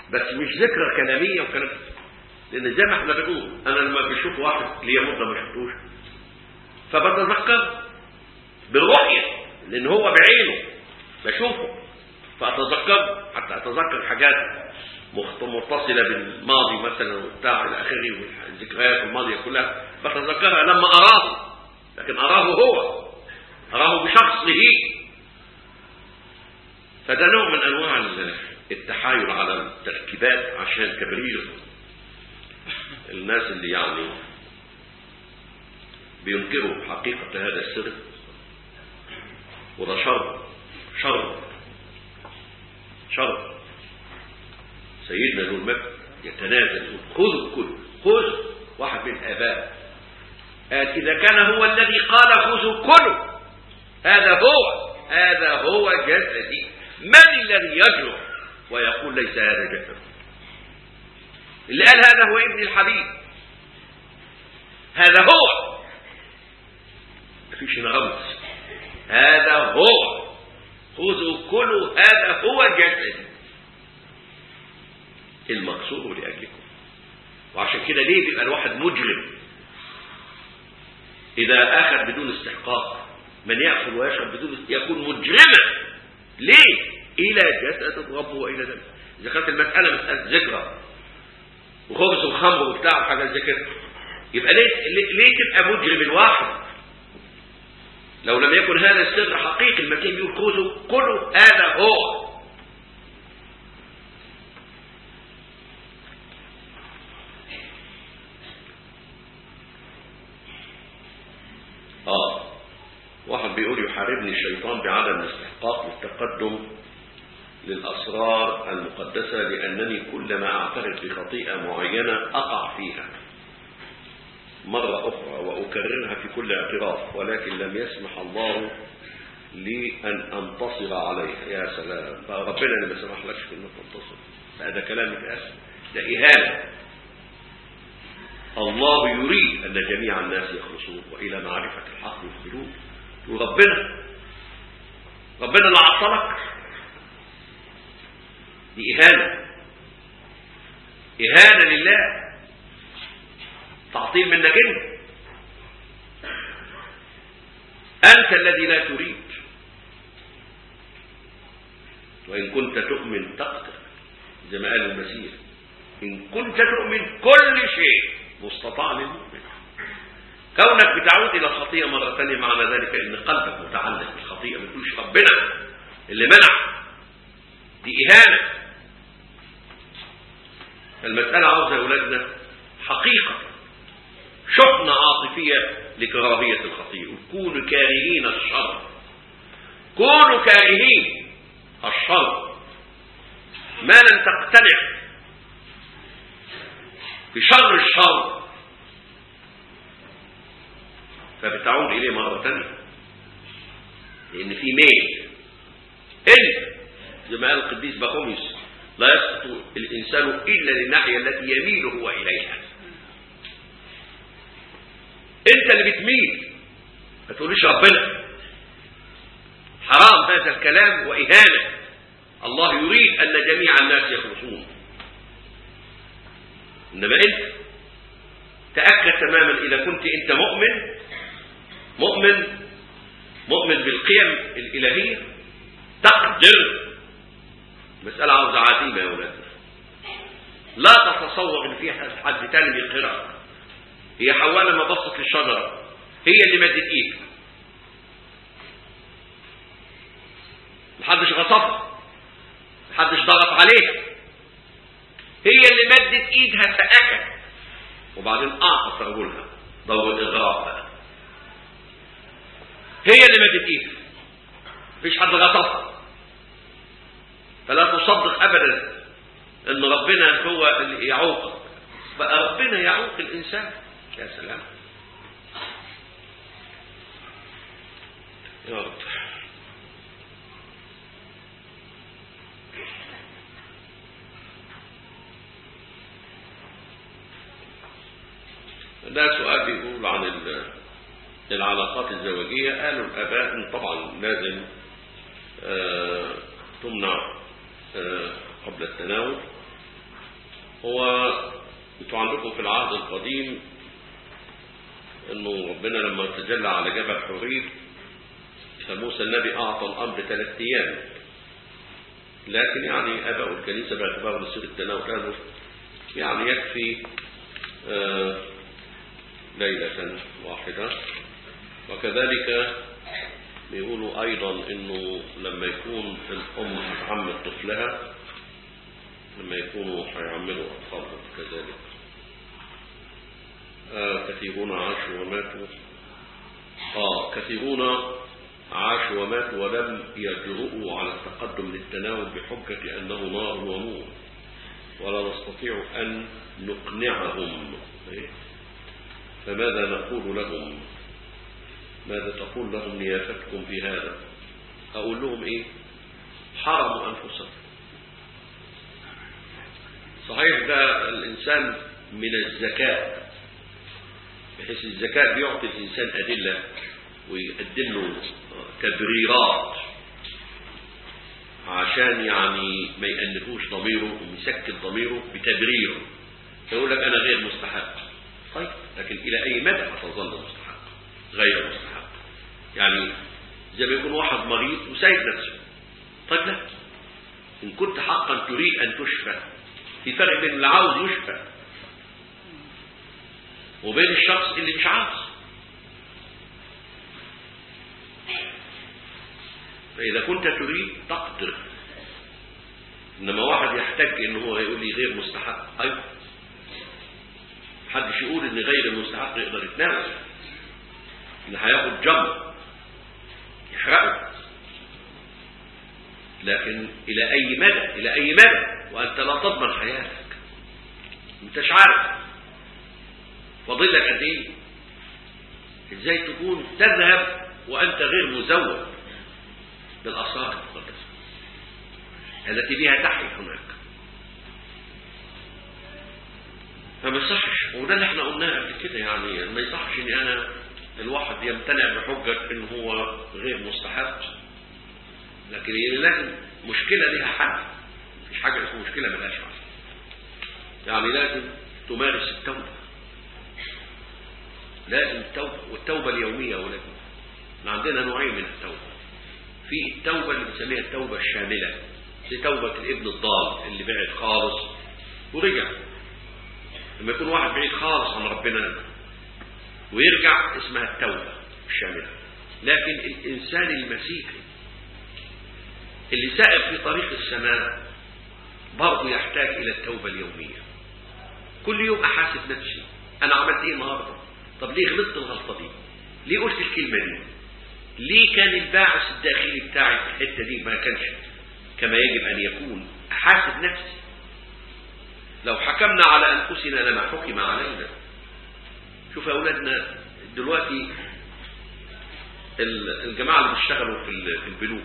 بس مش ذكرى كلاميه وكلام لان زي ما احنا بنقول انا لما بشوف واحد ليا مده ما شفتوش فبتذكر بالرؤيه لان هو بعينه بشوفه فاتذكر حتى اتذكر حاجات مخت- متصله بالماضي مثلا وبتاع الى اخره والذكريات الماضيه كلها بتذكرها لما اراه لكن اراه هو اراه بشخصه فده نوع من انواع ال- التحايل على التركيبات عشان تبرير الناس اللي يعني بينكروا حقيقة هذا السر وده شر شر شر سيدنا ذو المجد يتنازل يقول خذوا الكل خذ واحد من الآباء قال إذا كان هو الذي قال خذوا كلوا هذا هو هذا هو جسدي من الذي يجرؤ ويقول ليس هذا جسد اللي قال هذا هو ابن الحبيب هذا هو مفيش نغمس هذا هو خذوا كلوا هذا هو جسدي المقصود لأجلكم وعشان كده ليه بيبقى الواحد مجرم إذا أخذ بدون استحقاق من يأكل ويشرب بدون است- يكون مجرما ليه؟ إلى جسد الرب وإلى دم إذا كانت المسألة مسألة ذكرى وخبز وخمر وبتاع وحاجات زي كده يبقى ليه ليه ليه تبقى مجرم الواحد لو لم يكن هذا السر حقيقي المسيح بيقول خذوا كلوا هذا هو اه واحد بيقول يحاربني الشيطان بعدم الاستحقاق والتقدم للأسرار المقدسة لأنني كلما أعترف بخطيئة معينة أقع فيها مرة أخرى وأكررها في كل اعتراف ولكن لم يسمح الله لي أن أنتصر عليها يا سلام بقى ربنا اللي ما سمح لكش في أنك تنتصر لا ده كلامك أسف ده إهانة الله يريد أن جميع الناس يخلصون وإلى معرفة الحق يخبرون وربنا ربنا اللي عطلك دي إهانة إهانة لله تعطيل منك أنت أنت الذي لا تريد وإن كنت تؤمن تقتل زي ما قال المسيح إن كنت تؤمن كل شيء مستطاع للمؤمن كونك بتعود إلى الخطيئة مرة ثانية معنى ذلك إن قلبك متعلق بالخطيئة ما تقولش ربنا اللي منع دي إهانة المسألة عاوزة يا أولادنا حقيقة شحنة عاطفية لكراهية الخطيئة كونوا كارهين الشر كونوا كارهين الشر ما لن تقتنع بشر الشر فبتعود إليه مرة ثانية لأن في ميل إن زي ما قال القديس باخوميوس لا يسقط الإنسان إلا للناحية التي يميل هو إليها أنت اللي بتميل ما تقوليش ربنا حرام هذا الكلام وإهانة الله يريد أن جميع الناس يخلصون إنما أنت تأكد تماما إذا كنت أنت مؤمن مؤمن مؤمن بالقيم الإلهية تقدر مسألة عاوزة عزيمة يا ولاد لا تتصور ان في حد تاني بيقهرك هي حواء لما بصت للشجرة هي اللي مدت ايدها محدش غصبها محدش ضغط عليها هي اللي مدت ايدها فأكل وبعدين اعطت رجلها ضوء الاغراء بقى هي اللي مدت ايدها مفيش حد غصبها فلا تصدق ابدا ان ربنا هو اللي يعوقك بقى ربنا يعوق الانسان يا سلام يا رب ده سؤال بيقول عن ال- العلاقات الزوجية قالوا الآباء إن طبعا لازم آه، تمنع آه، قبل التناول هو انتوا عندكم في العهد القديم انه ربنا لما تجلى على جبل حرير فموسى النبي اعطى الامر ثلاث ايام لكن يعني اباء الكنيسه باعتبار نصير التناول كانوا يعني يكفي آه ليله واحده وكذلك بيقولوا ايضا انه لما يكون الام هتعمل طفلها لما يكونوا هيعملوا اطفالهم كذلك آه كثيرون عاشوا وماتوا اه كثيرون عاشوا وماتوا ولم يجرؤوا على التقدم للتناول بحجة أنه نار ونور ولا نستطيع أن نقنعهم فماذا نقول لهم ماذا تقول لهم نيافتكم في هذا أقول لهم إيه حرموا أنفسهم صحيح ده الإنسان من الذكاء بحيث الذكاء بيعطي الإنسان أدلة ويقدم له تبريرات عشان يعني ما يأنفوش ضميره ويسكت ضميره بتبريره فيقول لك أنا غير مستحق طيب لكن إلى أي مدى هتظل مستحق غير مستحق يعني زي ما يكون واحد مريض وسايب نفسه طيب لا إن كنت حقا تريد أن تشفى في فرق بين اللي عاوز يشفى وبين الشخص اللي مش عاوز فإذا كنت تريد تقدر إنما واحد يحتاج إن هو يقول لي غير مستحق أيوة محدش يقول إن غير المستحق يقدر يتناول إن هياخد جمر يحرقه لكن إلى أي مدى إلى أي مدى وأنت لا تضمن حياتك أنتش عارف فاضل لك قد إيه إزاي تكون تذهب وأنت غير مزود بالأسرار المقدسة التي بها تحيا هناك فما يصحش وده اللي احنا قلناه قبل كده يعني ما يصحش ان انا الواحد يمتنع بحجة ان هو غير مستحق لكن لازم مشكلة لها حل مفيش حاجة اسمها مشكلة ملهاش حل يعني لازم تمارس التوبة لازم التوبة والتوبة اليومية ولكن عندنا نوعين من التوبة في التوبة اللي بنسميها التوبة الشاملة دي توبة الابن الضال اللي بعد خالص ورجع لما يكون واحد بعيد خالص عن ربنا ويرجع اسمها التوبة الشاملة لكن الإنسان المسيحي اللي سائر في طريق السماء برضه يحتاج إلى التوبة اليومية كل يوم أحاسب نفسي أنا عملت إيه النهاردة طب ليه غلطت الغلطة دي ليه قلت الكلمة دي ليه كان الباعث الداخلي بتاعي في الحتة دي ما كانش كما يجب أن يكون أحاسب نفسي لو حكمنا على أنفسنا لما حكم علينا شوف يا أولادنا دلوقتي الجماعة اللي بيشتغلوا في البنوك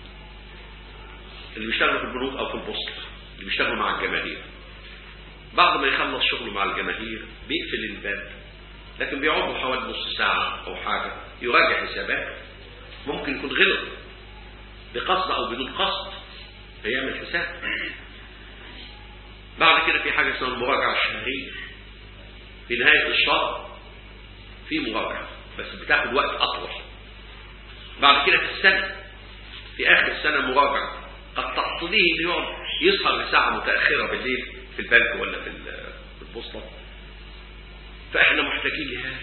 اللي بيشتغلوا في البنوك أو في البوسطة اللي بيشتغلوا مع الجماهير بعد ما يخلص شغله مع الجماهير بيقفل الباب لكن بيقعدوا حوالي نص ساعة أو حاجة يراجع حساباته ممكن يكون غلط بقصد أو بدون قصد فيعمل حساب بعد كده في حاجة اسمها المراجعة الشهرية في نهاية الشهر في مراجعة بس بتاخد وقت أطول بعد كده في السنة في آخر السنة مراجعة قد تقتضيه إنه يقعد يسهر لساعة متأخرة بالليل في البنك ولا في البوسطة فإحنا محتاجين لهذا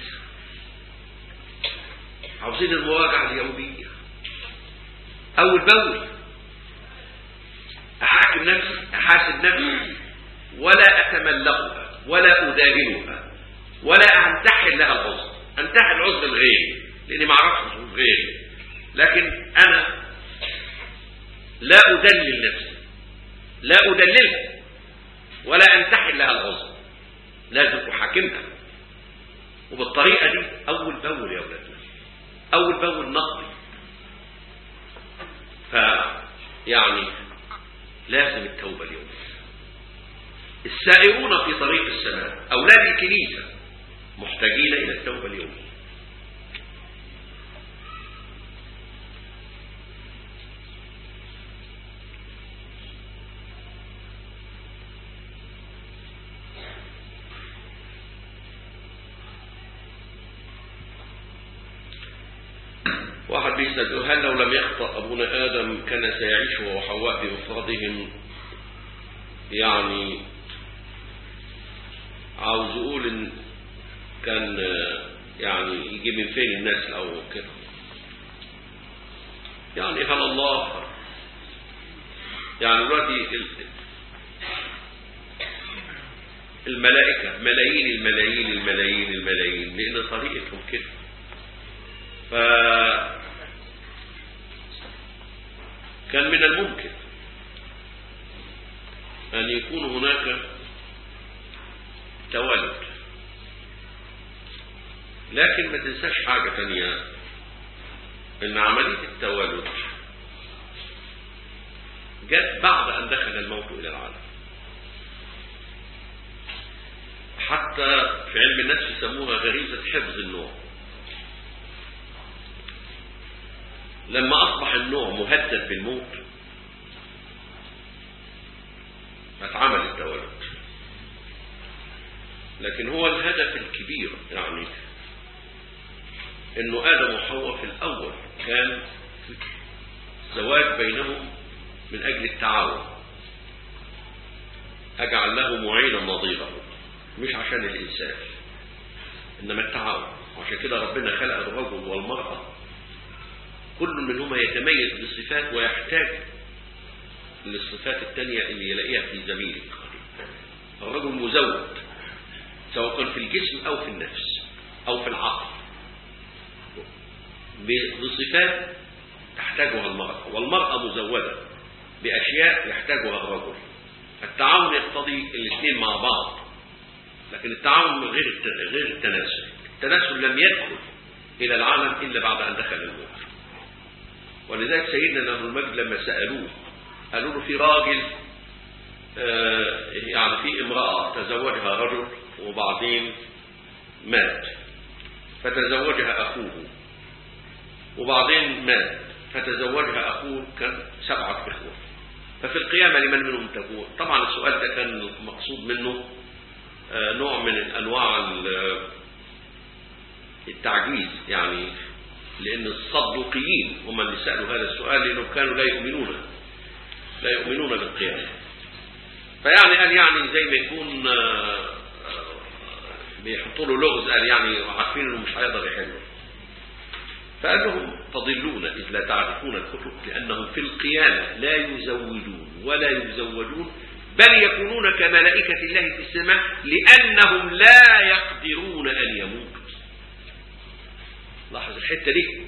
عاوزين المراجعة اليومية أول بأول أحاكم نفسي أحاسب نفسي ولا أتملقها ولا أداهنها ولا أنتحل لها العذر أنتحل العذر الغيري لأني ما أعرفش عذر غيري لكن أنا لا أدلل نفسي لا أدللها ولا أنتحل لها العذر لازم أحاكمها وبالطريقة دي أول بأول يا أولادنا أول بأول نقضي فيعني لازم التوبة اليوم السائرون في طريق السماء أولاد الكنيسة محتاجين إلى التوبة اليومية واحد بيسأل هل لو لم يخطأ أبونا آدم كان سيعيش هو وحواء بمفردهم يعني عاوز يقول إن كان يعني يجي من فين الناس أو كده يعني هل الله يعني دلوقتي الملائكة ملايين الملايين الملايين الملايين لأن طريقتهم كده ف كان من الممكن أن يكون هناك توالد لكن ما تنساش حاجة تانية ان عملية التوالد جت بعد ان دخل الموت الى العالم حتى في علم النفس يسموها غريزة حفظ النوع لما اصبح النوع مهدد بالموت اتعمل التوالد لكن هو الهدف الكبير يعني انه ادم وحواء في الاول كان زواج بينهم من اجل التعاون اجعل له معينا نظيره مش عشان الانسان انما التعاون وعشان كده ربنا خلق الرجل والمراه كل منهما يتميز بصفات ويحتاج للصفات التانية اللي يلاقيها في زميله الرجل مزود سواء كان في الجسم او في النفس او في العقل بصفات تحتاجها المرأة والمرأة مزودة بأشياء يحتاجها الرجل التعاون يقتضي الاثنين مع بعض لكن التعاون غير غير التناسل التناسل لم يدخل إلى العالم إلا بعد أن دخل الموت ولذلك سيدنا له المجد لما سألوه قالوا له في راجل آه يعني في امرأة تزوجها رجل وبعدين مات فتزوجها أخوه وبعدين مات فتزوجها أخوه كان سبعة إخوة ففي القيامة لمن منهم تكون طبعا السؤال ده كان مقصود منه آه نوع من أنواع التعجيز يعني لأن الصدوقيين هم اللي سألوا هذا السؤال لأنهم كانوا لا يؤمنون لا يؤمنون بالقيامة فيعني قال يعني زي ما يكون بيحطوا له لغز قال يعني عارفين انه مش هيقدر يحله فقال لهم تضلون إذ لا تعرفون الكتب لأنهم في القيامة لا يزودون ولا يزوجون بل يكونون كملائكة الله في السماء لأنهم لا يقدرون أن يموتوا لاحظ الحتة دي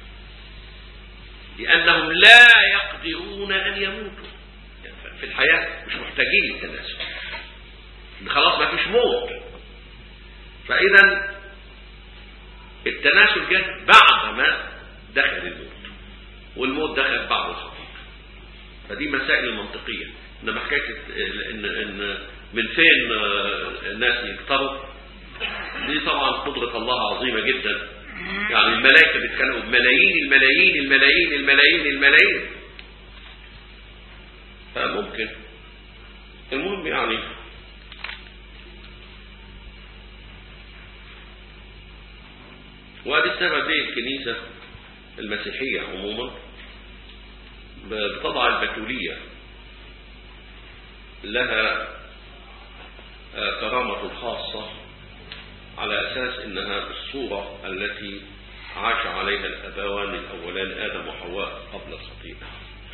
لأنهم لا يقدرون أن يموتوا في الحياة مش محتاجين للتناسل خلاص ما فيش موت فإذا التناسل جه بعد ما دخل الموت والموت دخل بعد الخطيئة فدي مسائل المنطقية انما حكاية ان, إن من فين الناس يكتروا دي طبعا قدرة الله عظيمة جدا يعني الملائكة بيتكلموا بملايين الملايين الملايين الملايين الملايين فممكن المهم يعني وهذا السبب ليه الكنيسة المسيحية عموما بتضع البتولية لها كرامة خاصة على أساس أنها الصورة التي عاش عليها الأبوان الأولان آدم وحواء قبل الخطيئة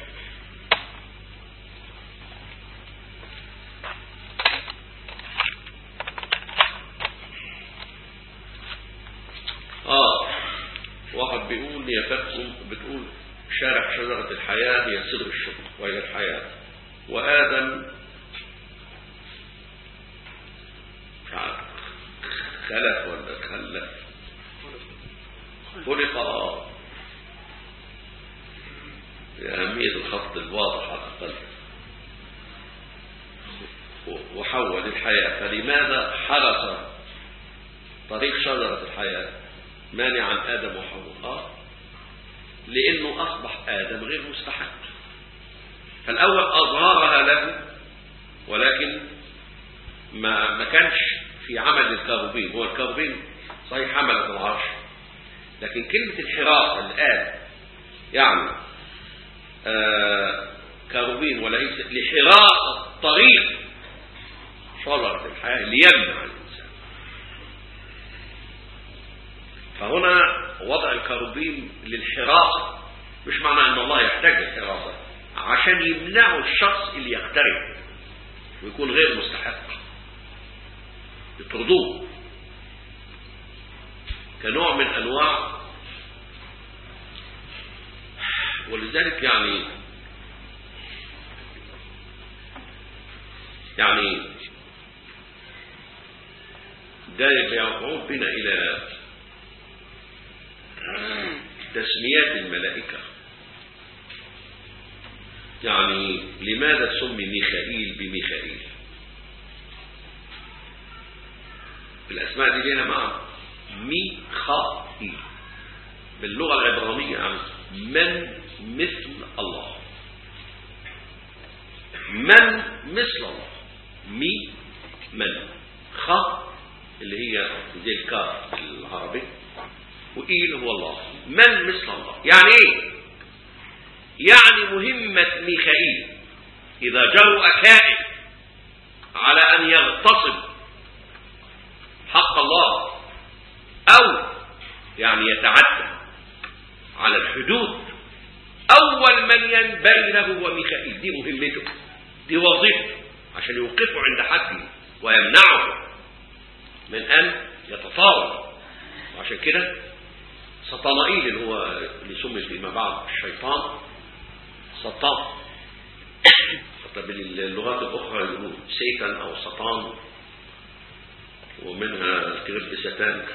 آه واحد بيقول يا فاتكم بتقول شارع شجرة الحياة هي سر الشكر وهي الحياة وآدم خلف ولا خلف خلق آه لأهمية الخط الواضح على القلب وحول الحياة فلماذا حرس طريق شجرة الحياة مانعا آدم وحواء آه لأنه أصبح آدم غير مستحق فالأول أظهرها له ولكن ما ما كانش في عمل الكاروبين هو الكاروبين صحيح حملت العرش لكن كلمة الحراسة اللي قال يعني آه كروبين وليس لحراسة طريق شجرة الحياة ليمنع الإنسان فهنا وضع الكروبين للحراسة مش معنى أن الله يحتاج الحراسة عشان يمنعوا الشخص اللي يقترب ويكون غير مستحق يطردوه كنوع من أنواع ولذلك يعني يعني ده يعود بنا إلى تسميات الملائكة يعني لماذا سمي ميخائيل بميخائيل الأسماء دي لنا مع ميخائيل باللغة العبرانية يعني من مثل الله من مثل الله مي من خ اللي هي زي الكاف العربي وإيل هو الله من مثل الله يعني ايه يعني مهمة ميخائيل إذا جرؤ كائن على أن يغتصب حق الله أو يعني يتعدى على الحدود أول من ينبغي له هو ميخائيل دي مهمته دي وظيفته عشان يوقفه عند حده ويمنعه من أن يتطاول وعشان كده سطانائيل اللي هو اللي سمي فيما بعد الشيطان سطان طب اللغات الأخرى يقولوا سيتان أو سطان ومنها الكرب ستان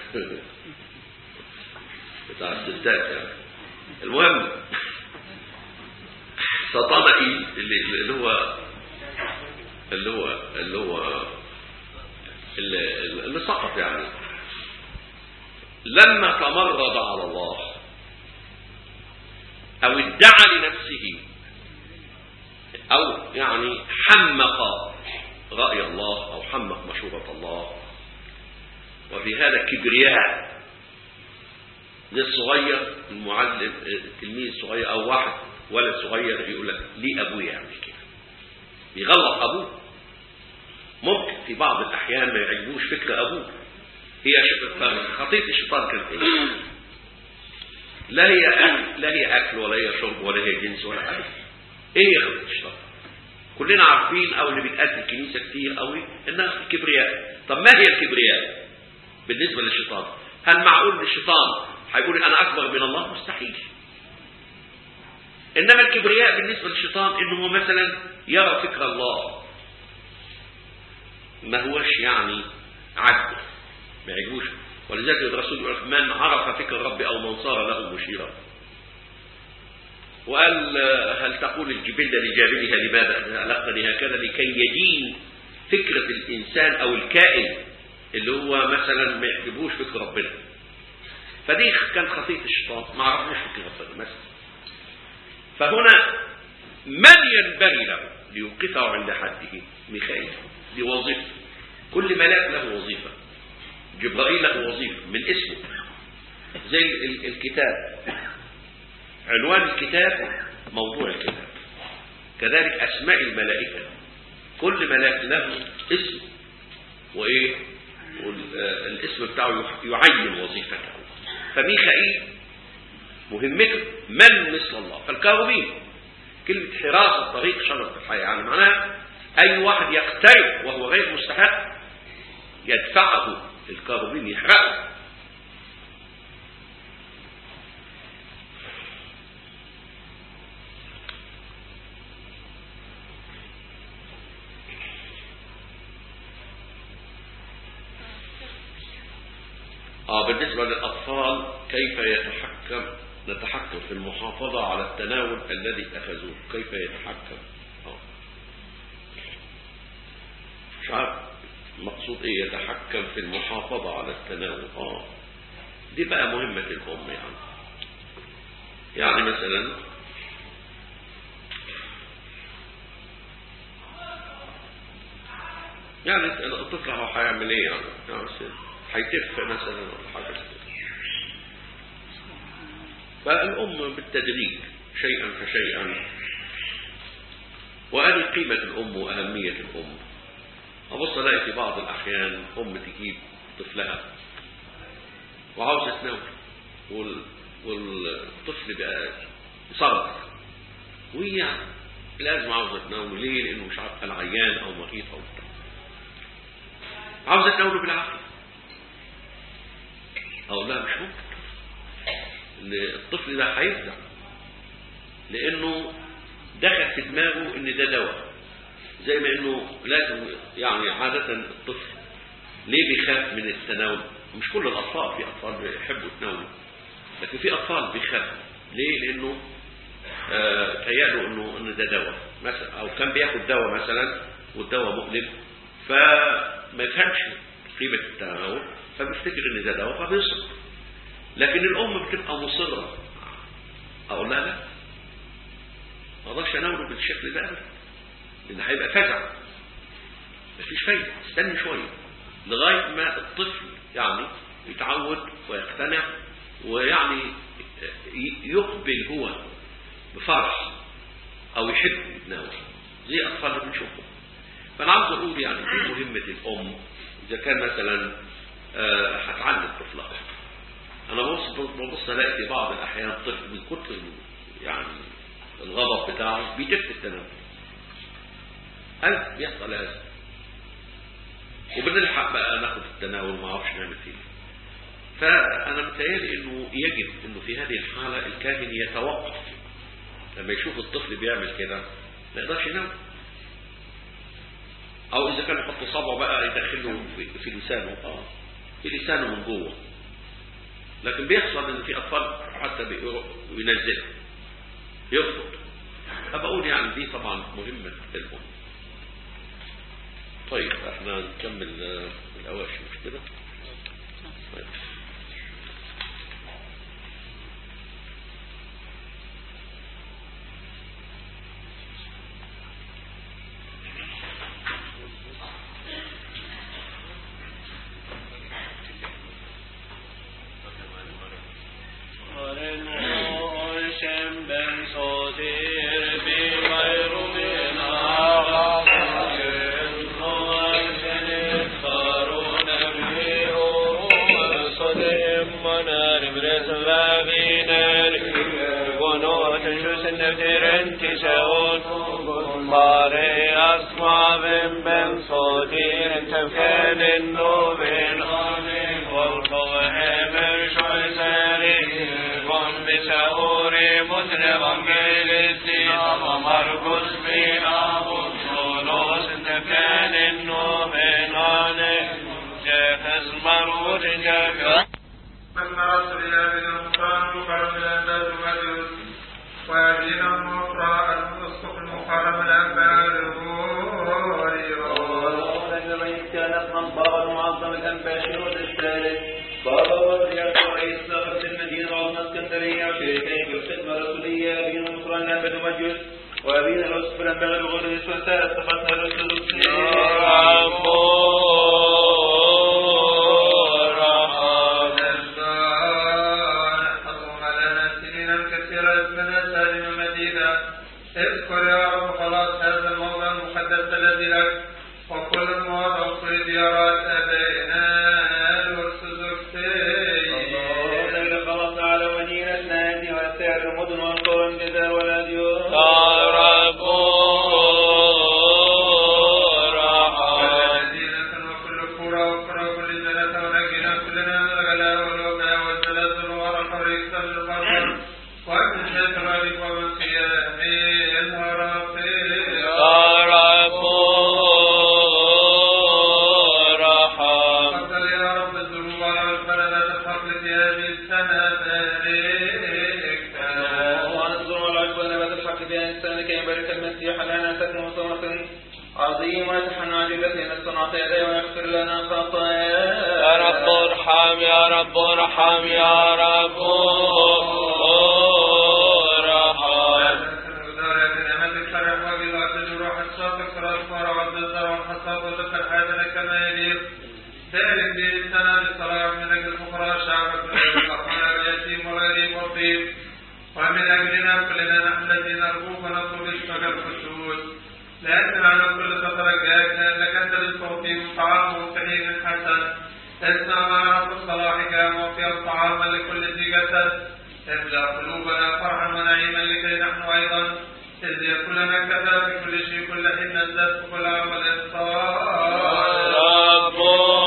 بتاع الستات يعني المهم سطانائيل اللي, اللي هو اللي هو اللي هو اللي, اللي سقط يعني لما تمرد على الله او ادعى لنفسه او يعني حمق رأي الله او حمق مشورة الله وفي هذا كبرياء للصغير المعلم التلميذ الصغير او واحد ولد صغير يقول لك ليه ابويا يعمل كده بيغلط ابوه ممكن في بعض الاحيان ما يعجبوش فكر ابوه هي خطية الشيطان كانت ايه لا هي أكل لا هي أكل ولا هي شرب ولا هي جنس ولا حاجة إيه هي خطية الشيطان كلنا عارفين أو اللي بيتقال في الكنيسة كتير قوي إنها الكبرياء طب ما هي الكبرياء بالنسبة للشيطان هل معقول ان الشيطان هيقول أنا أكبر من الله مستحيل إنما الكبرياء بالنسبة للشيطان إنه هو مثلا يرى فكر الله ما هوش يعني عدل ما يعجبوش ولذلك الرسول يقول من عرف فكر ربي أو من صار له مشيرا وقال هل تقول الجبلة لجابلها لماذا ألقني هكذا لكي يدين فكرة الإنسان أو الكائن اللي هو مثلا ما يعجبوش فكر ربنا فدي كان خطية الشيطان ما عرفوش فكر ربنا مثلا فهنا من ينبغي له ليوقفه عند حده ميخائيل دي وظيفة كل ملاك له وظيفة جبرائيل له وظيفة من اسمه زي الكتاب عنوان الكتاب موضوع الكتاب كذلك أسماء الملائكة كل ملاك له اسم وإيه والاسم بتاعه يعين وظيفته فميخائيل مهمته من مثل الله فالكاروبين كلمة حراسة طريق شجرة الحياة يعني معناها أي واحد يقترب وهو غير مستحق يدفعه الكاروبين يحرقه آه بالنسبة للأطفال كيف يتحكم نتحكم في المحافظة على التناول الذي أخذوه كيف يتحكم آه. مش عارف المقصود ايه يتحكم في المحافظة على التناول اه دي بقى مهمة الأم يعني يعني مثلا يعني الطفل هو هيعمل ايه يعني, يعني هيتف مثلا ولا حاجة فالأم بالتدريج شيئا فشيئا وهذه قيمة الأم وأهمية الأم أبص ألاقي في بعض الأحيان أم تجيب طفلها وعاوزة تنام وال... والطفل بقى يصرخ وهي لازم عاوزة تنام ليه؟ لأنه مش عارف العيان أو مريض أو بتاع عاوزة تنام بالعافية أو لا مش ممكن إن الطفل ده هيفزع لأنه دخل في دماغه إن ده دواء زي ما إنه لازم يعني عادة الطفل ليه بيخاف من التناول مش كل الأطفال في أطفال بيحبوا يتناولوا لكن في أطفال بيخافوا ليه لأنه آه تياله إنه إن ده دواء مثلا أو كان بياخد دواء مثلا والدواء مؤلم فما يفهمش قيمة التناول فبيفتكر إن ده دواء فبيصرف لكن الأم بتبقى مصرة أقول لها لا ما اقدرش اناوله بالشكل ده ابدا لان هيبقى فزع مفيش فايده استني شويه لغايه ما الطفل يعني يتعود ويقتنع ويعني يقبل هو بفرح او يحب يتناول زي اطفال اللي بنشوفهم فانا عاوز اقول يعني دي مهمه الام اذا كان مثلا هتعلم طفلها انا ببص ببص الاقي في بعض الاحيان طفل من كتر يعني الغضب بتاعه بيتف التناول أي بيحصل هذا وبنلحق بقى ناخد التناول ما اعرفش نعمل فيه فانا متهيألي انه يجب انه في هذه الحالة الكاهن يتوقف لما يشوف الطفل بيعمل كده ما يقدرش ينام او اذا كان يحط صبعه بقى يدخله في, في لسانه اه في لسانه من جوه لكن بيحصل ان في اطفال حتى بينزلها يرفض أقول يعني دي طبعا مهمة الأم طيب احنا نكمل الأواشي مش كده طيب. ذلك بالسنة بالصلاة من أجل الفقراء شعب الرحمن اليتيم والغريب والطيب ومن أجلنا كلنا نحن الذين نرجوك ونطلب اسمك الخشوع لا يسمعنا كل فترة جاءتنا أنك أنت للتوفيق طعام كريم حسن اسمع معنا في صلاحك موفيا طعاما لكل ذي جسد املا قلوبنا فرحا ونعيما لكي نحن أيضا إذ يكون لنا كذا في كل شيء كل حين نزداد كل عمل صالح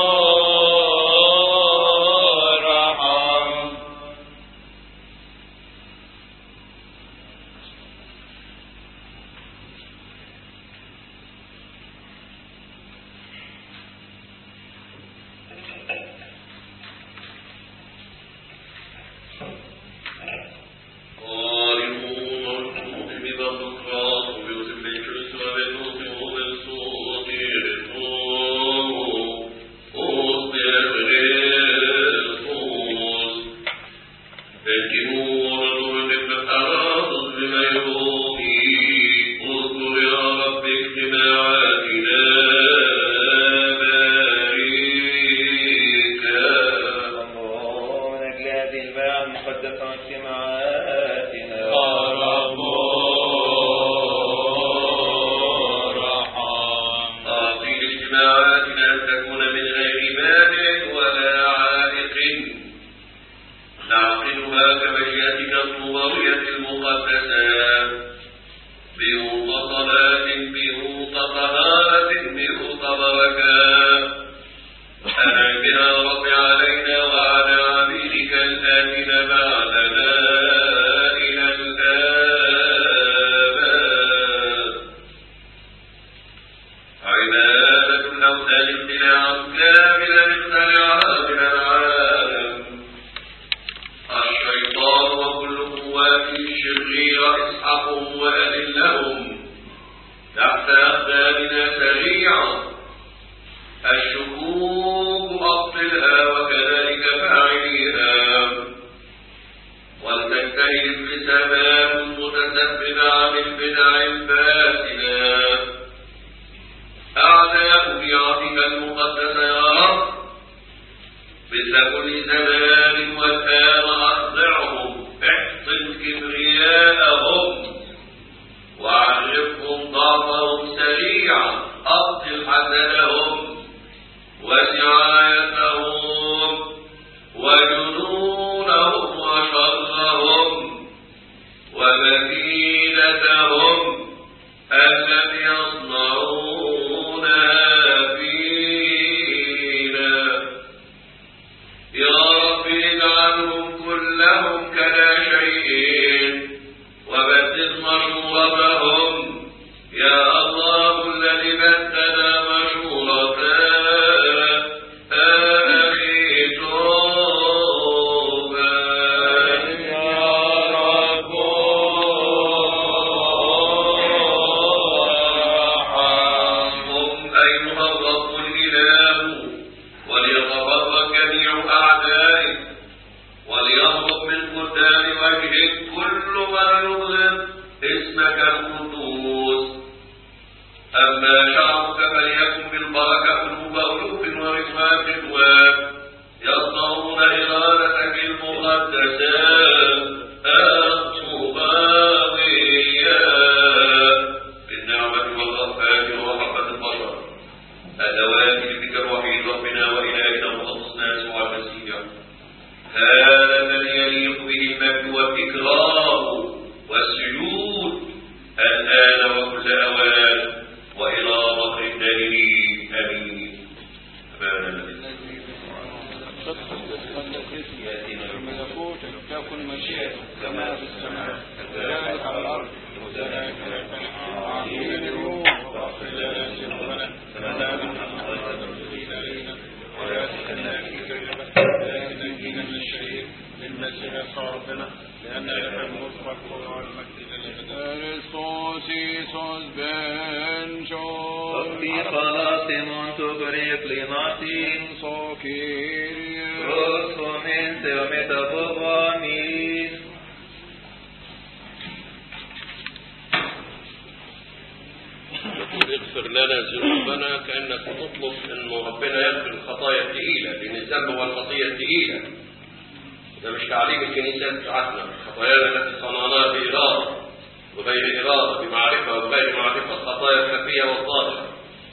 ده مش تعليم الكنيسة بتاعتنا خطايانا التي صنعناها بإرادة وغير إرادة بمعرفة وغير معرفة الخطايا الخفية والظاهرة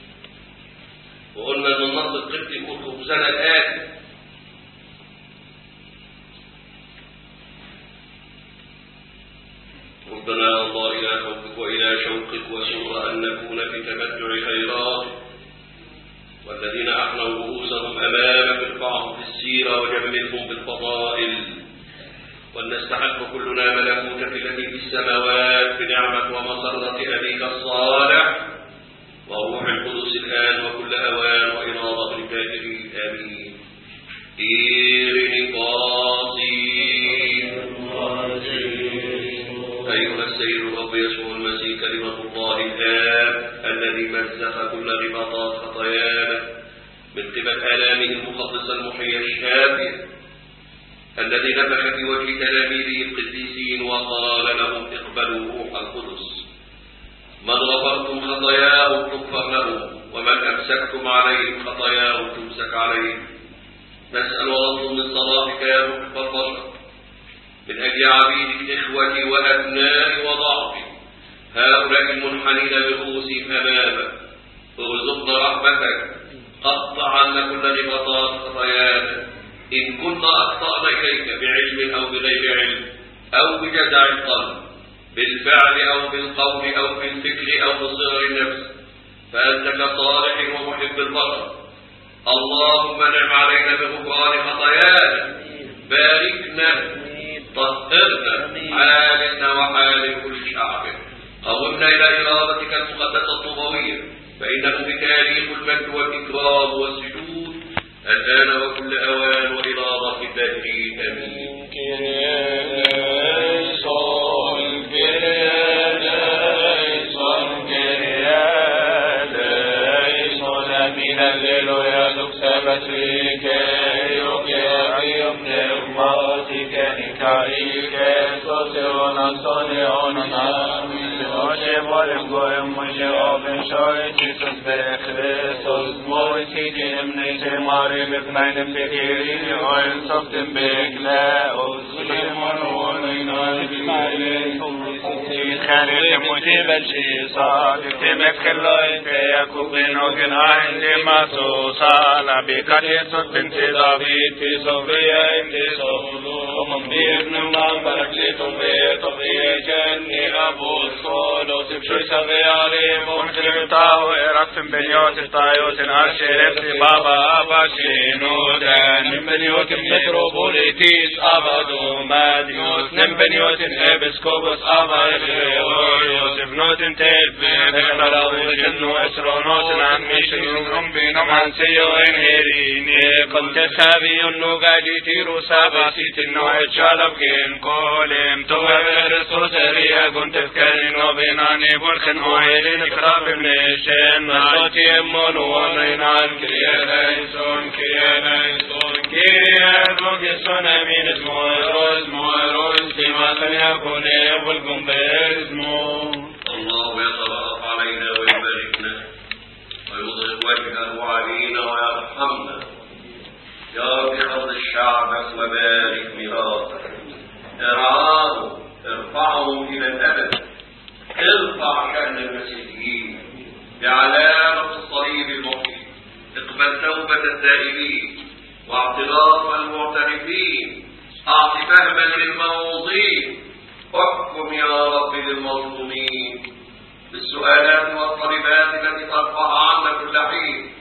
وقلنا ان النص القبطي يقول خبزنا الآتي ربنا يا الله إلى حبك وإلى شوقك وسر أن نكون في تمتع خيرات والذين أحنوا رؤوسهم أمامك ارفعهم في السيرة وجملهم بالفضائل ولنستحق كلنا ملكوتك التي في السماوات بنعمة ومسرة أبيك الصالح وروح القدس الآن وكل أوان وإرادة الكافرين آمين إيرني قاصين أيها السيد الرب يسوع المسيح كلمة الله الآب الذي مزق كل رباطات خطايانا من قبل آلامه المخلصة المحية الشافية الذي نفخ في وجه تلاميذه القديسين وقال لهم اقبلوا روح القدس من غفرتم خطاياه تغفر له ومن أمسكتم عليهم خطاياه تمسك عليهم نسأل ونطلب من صلاحك يا روح البشر من أجل عبيدك إخوتي وأبنائي وضعفي هؤلاء المنحنين برؤوسهم أمامك ارزقنا رحمتك قطع عنا كل رباطات خطايانا إن كنا أخطأنا إليك بعلم أو بغير علم أو بجزع القلب بالفعل أو بالقول أو بالفكر أو بصغر النفس فأنت كصالح ومحب البشر اللهم نعم علينا بغفران خطايانا باركنا طهرنا حالنا وحال كل شعب قومنا إلى إرادتك المقدسة الطوبوية فإنه بتاريخ المجد والإكرام والسجود الآن وكل أوان وإرادة الدائرين آمين Meinem Begehen, euren auf dem Begle, und Suleiman und خانه مجيب الشيصان تمك الله يكون بينك عند ما توصل بكرية بنت داوود في صبرية انت صولو ومن بيبن من بركلت بيت جني أبو الصول وتبشوي سغياري ممكن تاو إرف بنيوت تايوت أشرف بابا أبا شينودان من بنيوت متروبوليتيس أبدو ماديوت من بنيوت إبسكوبوس أبا يوسف نوت تيل بمراوي جنو أسرونوت عن ميشن بينهم عن سيوين هيريني كنت سابي النوغادي تيرو سابا سيت النوع الشالب كين كولم تو برسو سريا كنت فكرين وبيناني برخن وهيرين كراب منيشن مشوتي امون ومين عن كريا ليسون كريا ليسون كريا روكسون امين اسمو روز مو روز كما لن يكون يبلغم باسمه الله يتبارك علينا ويباركنا ويظهر وجهه علينا ويرحمنا يا رب خذ شعبك وبارك ميراثك ارعاه ارفعه الى الابد ارفع شان المسيحيين بعلامه الصليب المحيي اقبل توبه التائبين واعتراف المعترفين اعط فهما للموضوعين واحكم يا رب للمظلومين بالسؤالات والطلبات التي ترفع عنا كل حين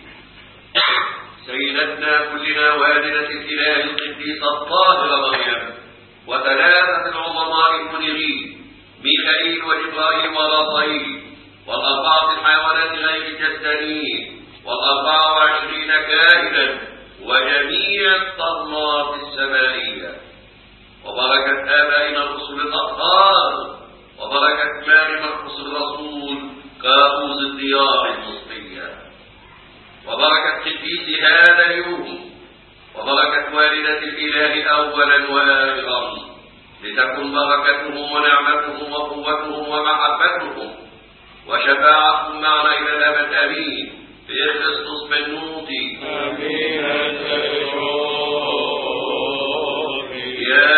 سيدتنا كلنا والدة الإله القديسة الطاهرة مريم وثلاثة العظماء المنيرين ميخائيل وجبرائيل ورافائيل والأربعة الحيوانات غير الجسدانيين والأربعة وعشرين كاهنا وجميع الطلات السمائية وبركة آبائنا الرسل الأطهار وبركة مال مرقس الرسول كابوس الديار المصرية وبركة قديس هذا اليوم وبركة والدة الإله أولا وآخرا لتكن بركتهم ونعمتهم وقوتهم ومحبتهم وشفاعتهم معنا إلى الأبد آمين في كريستوس بنوتي آمين يا